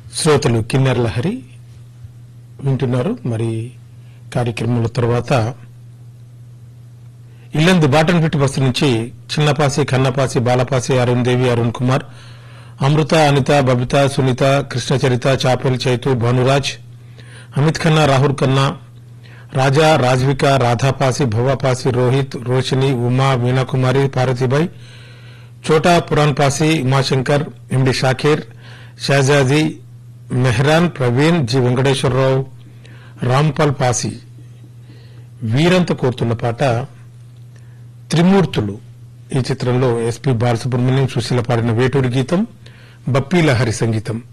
శ్రోతలు కిన్నెర లహరి వింటున్నారు మరి కార్యక్రమాల తర్వాత ఇల్లందు బాటన్ పెట్టి బస్సు నుంచి చిన్నపాసి కన్నపాసి బాలపాసి అరుణ్ దేవి అరుణ్ కుమార్ అమృత అనిత బబిత సునీత కృష్ణచరిత చాపెల్ చైతు భానురాజ్ అమిత్ ఖన్నా రాహుల్ ఖన్నా రాజా రాజ్విక రాధాపాసి భవాపాసి రోహిత్ రోషిని ఉమా మీనాకుమారి పార్వతీబాయి చోటా పురాన్ పాసి ఉమాశంకర్ ఎండి షాకీర్ షహజాదీ మెహ్రాన్ ప్రవీణ్ జి వెంకటేశ్వరరావు రాంపాల్ పాసి వీరంత కోరుతున్న పాట త్రిమూర్తులు ఈ చిత్రంలో ఎస్పి బాలసుబ్రహ్మణ్యం సుశీల పాడిన వేటూరి గీతం బప్పీ లహరి సంగీతం